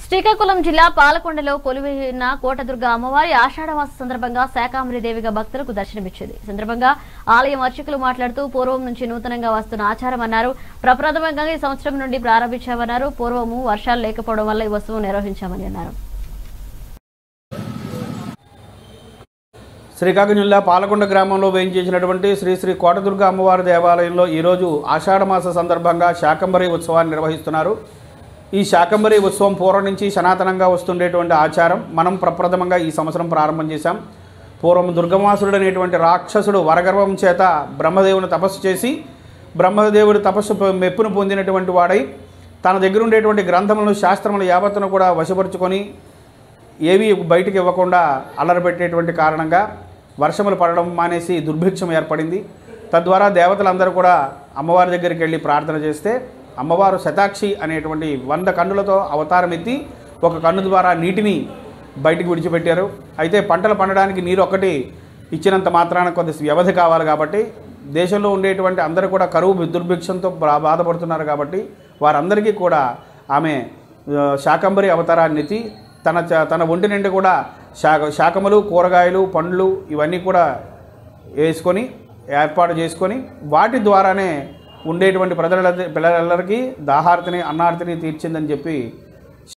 శ్రీకాకుళం జిల్లా పాలకొండలో కొలువైన కోటదుర్గ అమ్మవారి ఆషాఢమాస సందర్భంగా శాకాంబరి దేవిగా భక్తులకు దర్శనమిచ్చింది ఈ సందర్భంగా ఆలయం అర్చకులు మాట్లాడుతూ పూర్వం నుంచి నూతనంగా వస్తున్న ఆచారం అన్నారు ప్రప్రథమంగా ఈ సంవత్సరం నుండి ప్రారంభించామన్నారు పూర్వము వర్షాలు లేకపోవడం వల్ల ఈ ఉత్సవం నిర్వహించామని అన్నారు శ్రీకాకుళం జిల్లా పాలకొండ గ్రామంలో వేయించేసినటువంటి శ్రీ శ్రీ కోటదుర్గ అమ్మవారి దేవాలయంలో ఈరోజు ఆషాఢమాస సందర్భంగా శాకంబరి ఉత్సవాన్ని నిర్వహిస్తున్నారు ఈ శాకంబరి ఉత్సవం పూర్వం నుంచి సనాతనంగా వస్తుండేటువంటి ఆచారం మనం ప్రప్రథమంగా ఈ సంవత్సరం ప్రారంభం చేశాం పూర్వం దుర్గమాసురుడు అనేటువంటి రాక్షసుడు వరగర్వం చేత బ్రహ్మదేవుని తపస్సు చేసి బ్రహ్మదేవుడి తపస్సు పొ- మెప్పును పొందినటువంటి వాడై తన దగ్గర ఉండేటువంటి గ్రంథములను శాస్త్రములు యావత్తును కూడా వశపరుచుకొని ఏవి బయటికి ఇవ్వకుండా అల్లరి పెట్టేటువంటి కారణంగా వర్షములు పడడం మానేసి దుర్భిక్షం ఏర్పడింది తద్వారా దేవతలందరూ కూడా అమ్మవారి దగ్గరికి వెళ్ళి ప్రార్థన చేస్తే అమ్మవారు శతాక్షి అనేటువంటి వంద కన్నులతో అవతారం ఎత్తి ఒక కన్ను ద్వారా నీటిని బయటికి విడిచిపెట్టారు అయితే పంటలు పండడానికి నీరు ఒకటి ఇచ్చినంత మాత్రాన కొద్ది వ్యవధి కావాలి కాబట్టి దేశంలో ఉండేటువంటి అందరూ కూడా కరువు దుర్భిక్షంతో బా- బాధపడుతున్నారు కాబట్టి వారందరికీ కూడా ఆమె ఆ, శాకంబరి అవతారాన్ని ఎత్తి తన చ- తన ఒంటి నిండి కూడా శాక శాకములు కూరగాయలు పండ్లు ఇవన్నీ కూడా వేసుకొని ఏర్పాటు చేసుకొని వాటి ద్వారానే ఉండేటువంటి ప్రజల పిల్లలందరికీ దాహార్తిని అన్నార్తిని తీర్చిందని చెప్పి